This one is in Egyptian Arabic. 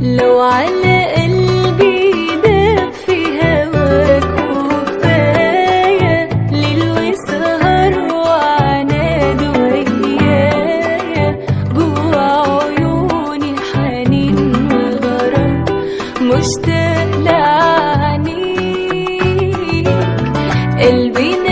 لو على قلبي داب في هواك وكفاية ليل وسهر وعناد ويايا جوا عيوني حنين وغرام مشتاق لعينيك قلبي